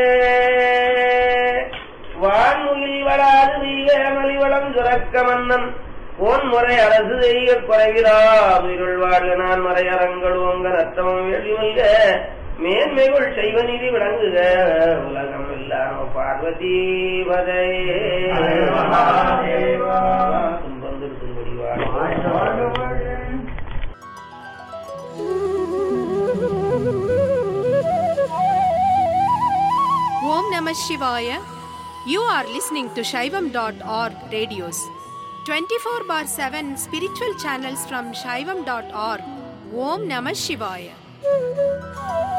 வான்முகில் வளாது வீக மலிவளம் சுரக்க மன்னன் போன் முறை அரசு செய்ய குறைவிலா உயிருள் வாழ்க நான் மறையறங்கள் ஓங்க நத்தமம் வேள்வி மல்க மேன்மைகள் செய்வ நிதி விளங்குக உலகம் இல்லாம பார்வதி பதையே துன்பம் திருத்தும்படி வாழ்க Om Namah Shivaya. You are listening to Shaivam.org radios. 24 bar 7 spiritual channels from Shaivam.org. Om Namah Shivaya.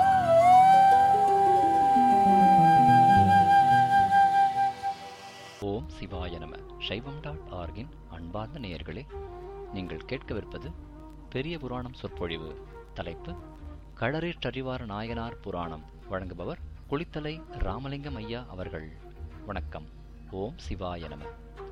ஓம் சிவாய நம சைவம் டாட் ஆர்கின் அன்பார்ந்த நேயர்களே நீங்கள் கேட்கவிருப்பது பெரிய புராணம் சொற்பொழிவு தலைப்பு களரேற்றறிவார் நாயனார் புராணம் வழங்குபவர் குளித்தலை ராமலிங்கம் ஐயா அவர்கள் வணக்கம் ஓம் சிவாய நம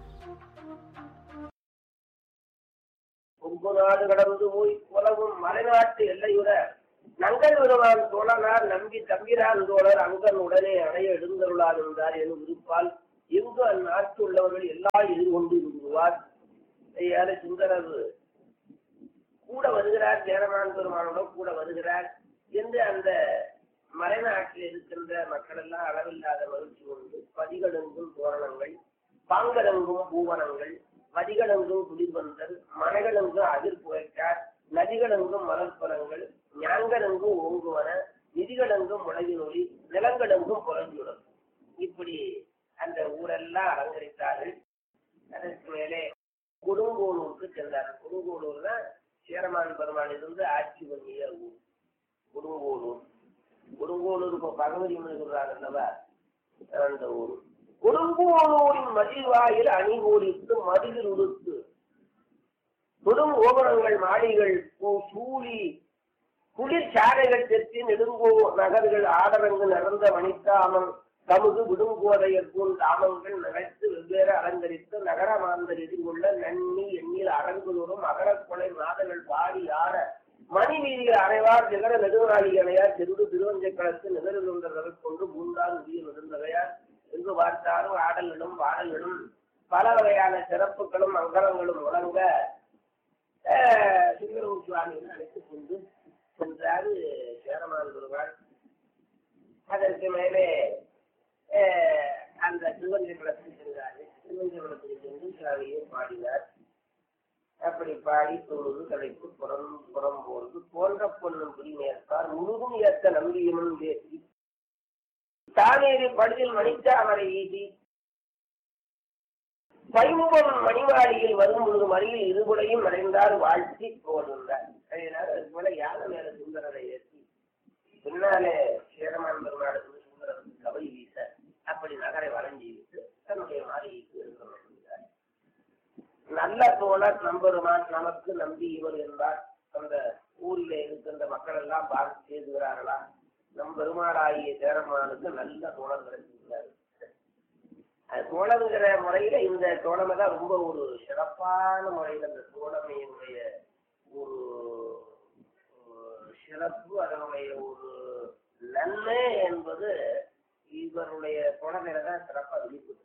கொங்கு நாடு கடந்து போய் உலகும் மலைநாட்டு எல்லையுற நங்கல் வருவான் தோழனார் நம்பி தம்பிரான் தோழர் அங்கன் உடனே அடைய எழுந்தருளார் என்றார் எனும் விருப்பால் எங்கு அந்நாட்டு உள்ளவர்கள் எல்லாம் எதிர்கொண்டு விடுவார் ஐயாறு சுந்தரர் கூட வருகிறார் சேரமான் பெருமானுடன் கூட வருகிறார் என்று அந்த மலைநாட்டில் இருக்கின்ற மக்கள் எல்லாம் அளவில்லாத மகிழ்ச்சி கொண்டு பதிகளெங்கும் தோரணங்கள் பாங்கலெங்கும் பூவனங்கள் வதிகளெங்கும் குளிர்வந்தல் மனைகளெங்கும் அதிர் புகைக்கார் நதிகளெங்கும் மலர்பலங்கள் ஞாங்கலெங்கும் ஓங்குவன நிதிகளெங்கும் முளைவினொலி நிலங்களெங்கும் புலஞ்சுடன் இப்படி அந்த ஊரெல்லாம் அலங்கரித்தார்கள் அதற்கு மேலே கொடுங்கோளூருக்கு சென்றார் கொடுங்கோளூர் தான் சேரமான் பெருமான் இருந்து ஆட்சி பண்ணிய ஊர் கொடுங்கோளூர் கொடுங்கோளூர் இப்போ பகவதி சொல்றாங்க அல்லவா அந்த ஊர் கொடுங்கோளூரின் மதிவாயில் அணிகோடித்து மதிலில் உடுத்து தொடும் ஓபனங்கள் மாடிகள் பூ- சூழி குளிர் சாலைகள் தெற்றி நெடுங்கோ நகர்கள் ஆடரங்கு நிறந்த மணித்தாமம் தமுது விடுங்கோதையர் போல் தாமங்கள் நகைத்து வெவ்வேறு அலங்கரித்து நகர மாந்தர் எதிர்கொள்ள நன்னி எண்ணில் அரங்குதோறும் அகலக்கொலை மாதங்கள் பாடி ஆட மணி வீதிகள் அறைவார் நிகர நெடுநாளிகளையார் சென்று திருவஞ்சை களத்து நிகழ்கின்றவர்கள் கொண்டு மூன்றாம் உரிய நெடுந்தவையார் எங்கு பார்த்தாலும் ஆடல்களும் பாடல்களும் பல வகையான சிறப்புகளும் மங்களங்களும் முழங்க சிங்கரூர் சுவாமிகள் அழைத்துக் கொண்டு சென்றாரு சேரமான் பெருமாள் அதற்கு மேலே அஹ், அந்த திருவஞ்சை குளத்துக்கு சென்றாரு திருவஞ்சை குளத்துக்கு சென்று சுவாமியை பாடினார் அப்படி பாடி தொழுது தலைப்பு புறம் புறம் போர்ந்து போன்ற பொண்ணும் குடிமேற்பார் முழுதும் ஏற்ற நம்பியமும் பேசி தானேறி படுதில் மணித்தாமரை ஈட்டி பைம்பொன் மணிவாடியில் வரும் பொழுது மறியில் இருபுலையும் மறைந்தார் வாழ்த்தி போகின்றார் அதனால அதுக்கு மேல யானை மேல சுந்தரரை ஏற்றி பின்னாலே சேரமான் பெருமாளுக்கு சுந்தரருக்கு கபடி வீச அப்படி நகரை வளைஞ்சி விட்டு தன்னுடைய மாளிகைக்கு இருக்கிறார் நல்ல தோழர் நம்பெருமான் நமக்கு நம்பி இவர் என்பார் அந்த ஊரில் இருக்கின்ற மக்கள் எல்லாம் பார்த்து செய்துகிறார்களா நம் பெருமாளாகிய சேரமானுக்கு நல்ல தோழர் கிடைச்சிருக்கிறார் அது தோழங்கிற முறையில இந்த தோழமை தான் ரொம்ப ஒரு சிறப்பான முறையில் அந்த தோழமையினுடைய ஒரு ஒரு சிறப்பு அதனுடைய ஒரு நன்மை என்பது இவருடைய தோழமையில தான் சிறப்பாக வெளிப்பட்டு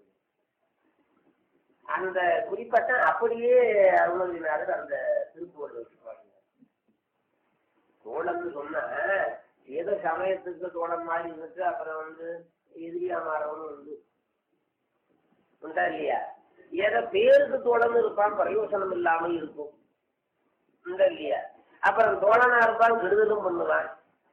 அந்த குறிப்பட்ட அப்படியே அருணகிரிநாதர் அந்த திருப்புவள் வச்சுப்பாங்க தோழம்னு சொன்னா ஏதோ சமயத்துக்கு தோழம் மாதிரி இருந்துட்டு அப்புறம் வந்து எதிரியா மாறவனும் வந்து உண்டா இல்லையா ஏதோ பேருக்கு தோழன்னு இருப்பான் பிரயோசனம் இல்லாம இருக்கும் உண்டா இல்லையா அப்புறம் தோழனா இருப்பான் கெடுதலும் பண்ணுவான்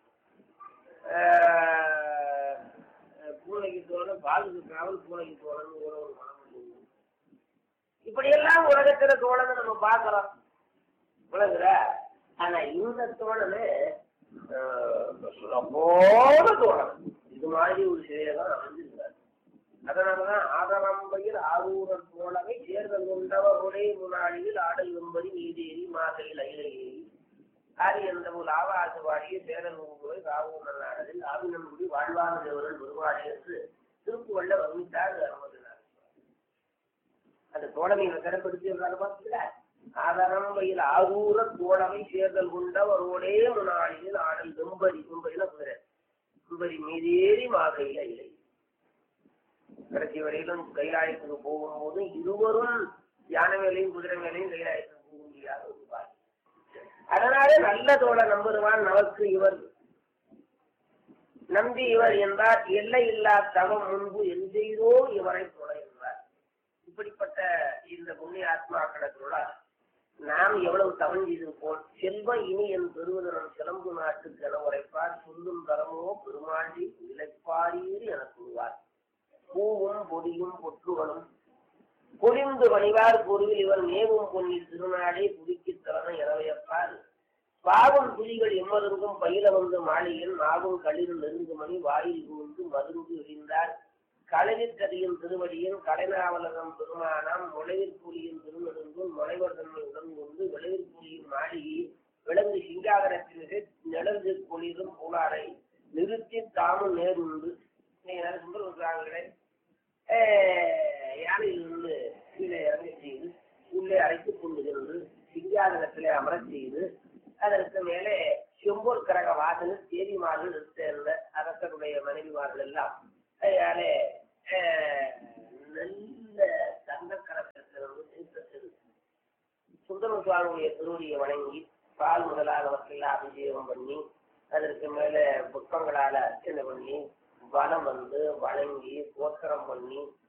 ஆஹ் பூனைக்கு தோழன் பாலுக்கு காவல் பூனைக்கு தோழன் ஒரு ஒரு மனம் உண்டு. இப்படியெல்லாம் உலகத்துல தோழனை நம்ம பார்க்கிறோம் உலகுற ஆனா இந்த தோழனு சுலபோட தோழன் இது மாதிரி ஒரு சிலையெல்லாம் அமைஞ்சிருக்காரு அதனாலதான் ஆதரம்பையில் ஆரூரர் தோழமை சேர்தல் கொண்டவர் ஒரே முன்னாளியில் ஆடல் வெம்பதி நீதேறி மாதையில் அயில ஏறி ஆரியந்த போல் ஆவாச வாடிய சேரன் ஊர்களை காவூர் நல்லாடலில் ஆவினன்குடி வாழ்வான தேவர்கள் பெருமாடி என்று திருப்புவள்ள வர்ணித்தார் அருமதினார் அந்த தோழமையை சிறப்படுத்தியிருக்காங்க பார்த்தீங்களா ஆதரம்பையில் ஆரூர தோழமை சேர்தல் கொண்டவர் ஒரே முன்னாளியில் ஆடல் வெம்பரி வெம்பரில குதிரை வெம்பரி மீதேறி மாதையில் அயிலை கடைசி வரையிலும் கைலாயத்துக்கு போகும்போது இருவரும் யானை மேலையும் குதிரை மேலையும் கைலாயத்துக்கு போக முடியாத ஒரு பாய் அதனாலே நல்ல தோழ நம்புவான் நமக்கு இவர் நம்பி இவர் என்றார் எல்லை இல்லா தவம் முன்பு எந்தெய்தோ இவரை தொழ என்றார் இப்படிப்பட்ட இந்த புண்ணிய ஆத்மாக்களோட நாம் எவ்வளவு தவம் செய்திருப்போம் செல்வம் இனி என் பெறுவதனம் சிலம்பு நாட்டுக்கு என உரைப்பார் சொல்லும் தரமோ பெருமாண்டி இழைப்பாரீர் என கூறுவார் பூவும் பொடியும் பொற்றுகளும் பொலிந்து வணிவார் பொருவில் இவர் மேவும் பொன்னில் திருநாடே புதுக்கி தரன இரவையப்பார் பாவம் புலிகள் எம்மருங்கும் பயில வந்து மாளிகையில் நாவும் களிர் நெருங்குமணி வாயில் புகுந்து மருந்து எறிந்தார் களவில் கதியின் திருவடியின் கலைநாவலகம் பெருமானாம் முளைவிற்புலியின் திருநெடுங்கும் முளைவர் தன்மை உடன் கொண்டு விளைவிற்புலியின் மாளிகை விலங்கு சிங்காகரத்தினரை நிழந்து பொழிதும் புலாரை நிறுத்தி தாமும் நேருண்டு நீங்க சுந்தரம் இருக்கிறாங்களே யானையிலிருந்து கீழே இறங்கி செய்து உள்ளே அழைத்துக் கொண்டு சென்று சிங்காதனத்திலே அமரச் செய்து அதற்கு மேலே செம்பூர் கரக வாசல் தேவிமார்கள் சேர்ந்த அரசருடைய மனைவிமார்கள் எல்லாம் அதனாலே நல்ல தங்க கரகத்திலிருந்து தீர்த்தத்தில் சுந்தர சுவாமியுடைய திருவடியை வணங்கி பால் முதலானவற்றையெல்லாம் அபிஷேகம் பண்ணி அதற்கு மேல புஷ்பங்களால அர்ச்சனை பண்ணி வனம் வந்து வணங்கி கோத்திரம் பண்ணி